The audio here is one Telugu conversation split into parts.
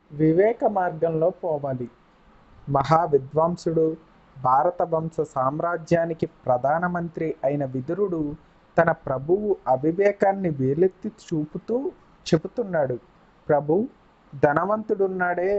వివేక మార్గంలో పోవాలి మహా విద్వాంసుడు భారత వంశ సామ్రాజ్యానికి ప్రధానమంత్రి అయిన విదురుడు తన ప్రభువు అవివేకాన్ని వేలెత్తి చూపుతూ చెబుతున్నాడు ప్రభు ధనవంతుడున్నాడే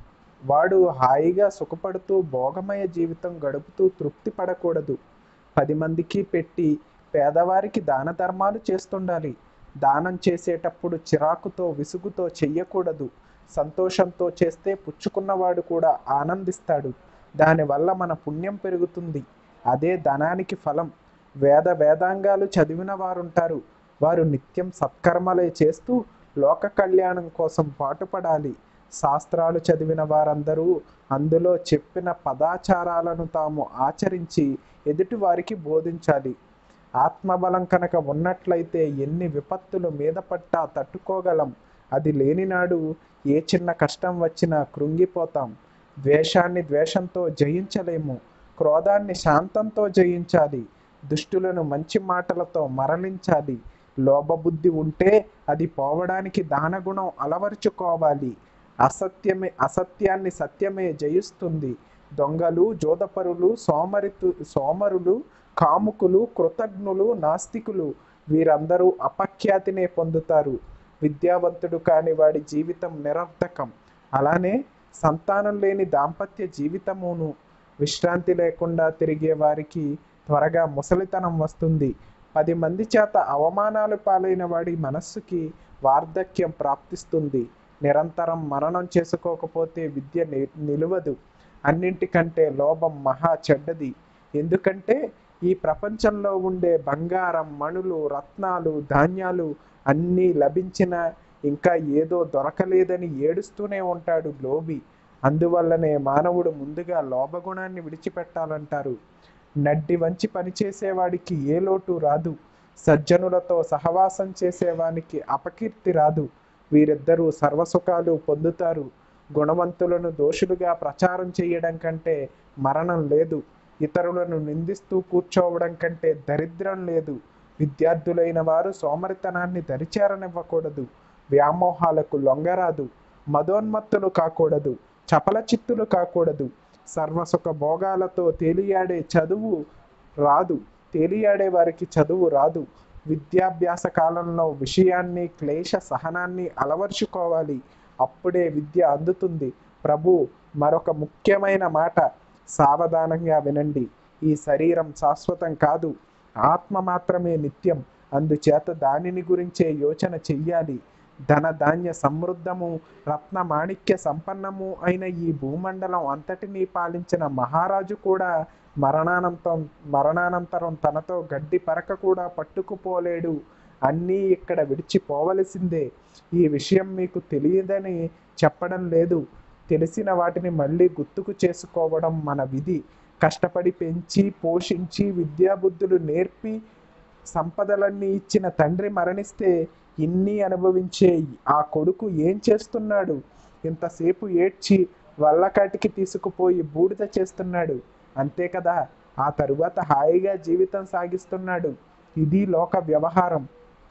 వాడు హాయిగా సుఖపడుతూ భోగమయ జీవితం గడుపుతూ తృప్తి పడకూడదు పది మందికి పెట్టి పేదవారికి దాన ధర్మాలు చేస్తుండాలి దానం చేసేటప్పుడు చిరాకుతో విసుగుతో చెయ్యకూడదు సంతోషంతో చేస్తే పుచ్చుకున్నవాడు కూడా ఆనందిస్తాడు దానివల్ల మన పుణ్యం పెరుగుతుంది అదే ధనానికి ఫలం వేద వేదాంగాలు చదివిన వారుంటారు వారు నిత్యం సత్కర్మలే చేస్తూ లోక కళ్యాణం కోసం పాటుపడాలి శాస్త్రాలు చదివిన వారందరూ అందులో చెప్పిన పదాచారాలను తాము ఆచరించి ఎదుటి వారికి బోధించాలి ఆత్మబలం కనుక ఉన్నట్లయితే ఎన్ని విపత్తులు మీద పట్టా తట్టుకోగలం అది లేనినాడు ఏ చిన్న కష్టం వచ్చినా కృంగిపోతాం ద్వేషాన్ని ద్వేషంతో జయించలేము క్రోధాన్ని శాంతంతో జయించాలి దుష్టులను మంచి మాటలతో మరలించాలి లోభబుద్ధి ఉంటే అది పోవడానికి దానగుణం అలవరుచుకోవాలి అసత్యమే అసత్యాన్ని సత్యమే జయిస్తుంది దొంగలు జోదపరులు సోమరితు సోమరులు కాముకులు కృతజ్ఞులు నాస్తికులు వీరందరూ అపఖ్యాతినే పొందుతారు విద్యావంతుడు కాని వాడి జీవితం నిరర్థకం అలానే సంతానం లేని దాంపత్య జీవితమును విశ్రాంతి లేకుండా తిరిగే వారికి త్వరగా ముసలితనం వస్తుంది పది మంది చేత అవమానాలు పాలైన వాడి మనస్సుకి వార్ధక్యం ప్రాప్తిస్తుంది నిరంతరం మననం చేసుకోకపోతే విద్య ని నిలువదు అన్నింటికంటే లోభం మహా చెడ్డది ఎందుకంటే ఈ ప్రపంచంలో ఉండే బంగారం మణులు రత్నాలు ధాన్యాలు అన్నీ లభించిన ఇంకా ఏదో దొరకలేదని ఏడుస్తూనే ఉంటాడు లోబి అందువల్లనే మానవుడు ముందుగా లోభగుణాన్ని విడిచిపెట్టాలంటారు నడ్డి వంచి పనిచేసేవాడికి ఏ లోటు రాదు సజ్జనులతో సహవాసం చేసేవానికి అపకీర్తి రాదు వీరిద్దరూ సర్వసుఖాలు పొందుతారు గుణవంతులను దోషులుగా ప్రచారం చేయడం కంటే మరణం లేదు ఇతరులను నిందిస్తూ కూర్చోవడం కంటే దరిద్రం లేదు విద్యార్థులైన వారు సోమరితనాన్ని దరిచేరనివ్వకూడదు వ్యామోహాలకు లొంగరాదు మదోన్మత్తులు కాకూడదు చపల చిత్తులు కాకూడదు సర్వసుఖ భోగాలతో తేలియాడే చదువు రాదు తేలియాడే వారికి చదువు రాదు విద్యాభ్యాస కాలంలో విషయాన్ని క్లేశ సహనాన్ని అలవర్చుకోవాలి అప్పుడే విద్య అందుతుంది ప్రభు మరొక ముఖ్యమైన మాట సావధానంగా వినండి ఈ శరీరం శాశ్వతం కాదు ఆత్మ మాత్రమే నిత్యం అందుచేత దానిని గురించే యోచన చెయ్యాలి ధన ధాన్య సమృద్ధము రత్న మాణిక్య సంపన్నము అయిన ఈ భూమండలం అంతటినీ పాలించిన మహారాజు కూడా మరణానంతం మరణానంతరం తనతో గడ్డి పరక కూడా పట్టుకుపోలేడు అన్నీ ఇక్కడ విడిచిపోవలసిందే ఈ విషయం మీకు తెలియదని చెప్పడం లేదు తెలిసిన వాటిని మళ్ళీ గుర్తుకు చేసుకోవడం మన విధి కష్టపడి పెంచి పోషించి విద్యాబుద్ధులు నేర్పి సంపదలన్నీ ఇచ్చిన తండ్రి మరణిస్తే ఇన్ని అనుభవించే ఆ కొడుకు ఏం చేస్తున్నాడు ఇంతసేపు ఏడ్చి వల్లకాటికి తీసుకుపోయి బూడిద చేస్తున్నాడు అంతే కదా ఆ తరువాత హాయిగా జీవితం సాగిస్తున్నాడు ఇది లోక వ్యవహారం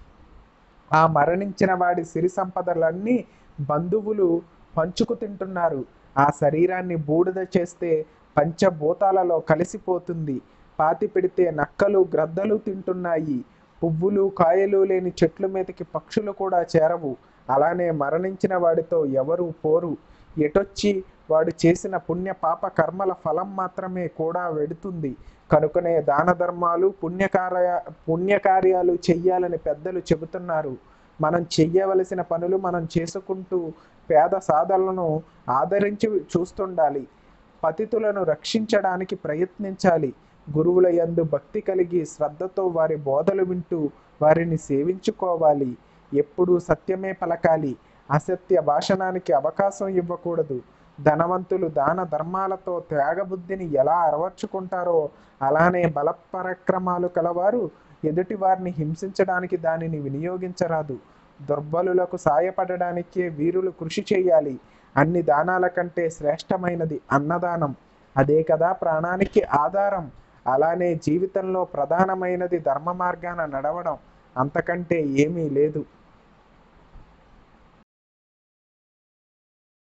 ఆ మరణించిన వాడి సిరి సంపదలన్నీ బంధువులు పంచుకు తింటున్నారు ఆ శరీరాన్ని బూడిద చేస్తే పంచభూతాలలో కలిసిపోతుంది పాతి పెడితే నక్కలు గ్రద్దలు తింటున్నాయి పువ్వులు కాయలు లేని చెట్ల మీదకి పక్షులు కూడా చేరవు అలానే మరణించిన వాడితో ఎవరు పోరు ఎటొచ్చి వాడు చేసిన పుణ్య పాప కర్మల ఫలం మాత్రమే కూడా వెడుతుంది కనుకనే దాన ధర్మాలు పుణ్యకార్య పుణ్యకార్యాలు చెయ్యాలని పెద్దలు చెబుతున్నారు మనం చెయ్యవలసిన పనులు మనం చేసుకుంటూ పేద సాధనలను ఆదరించి చూస్తుండాలి పతితులను రక్షించడానికి ప్రయత్నించాలి గురువుల యందు భక్తి కలిగి శ్రద్ధతో వారి బోధలు వింటూ వారిని సేవించుకోవాలి ఎప్పుడూ సత్యమే పలకాలి అసత్య భాషణానికి అవకాశం ఇవ్వకూడదు ధనవంతులు దాన ధర్మాలతో త్యాగబుద్ధిని ఎలా అరవర్చుకుంటారో అలానే బలపరాక్రమాలు కలవారు ఎదుటి వారిని హింసించడానికి దానిని వినియోగించరాదు దుర్బలులకు సాయపడడానికే వీరులు కృషి చేయాలి అన్ని దానాల కంటే శ్రేష్టమైనది అన్నదానం అదే కదా ప్రాణానికి ఆధారం అలానే జీవితంలో ప్రధానమైనది ధర్మ మార్గాన నడవడం అంతకంటే ఏమీ లేదు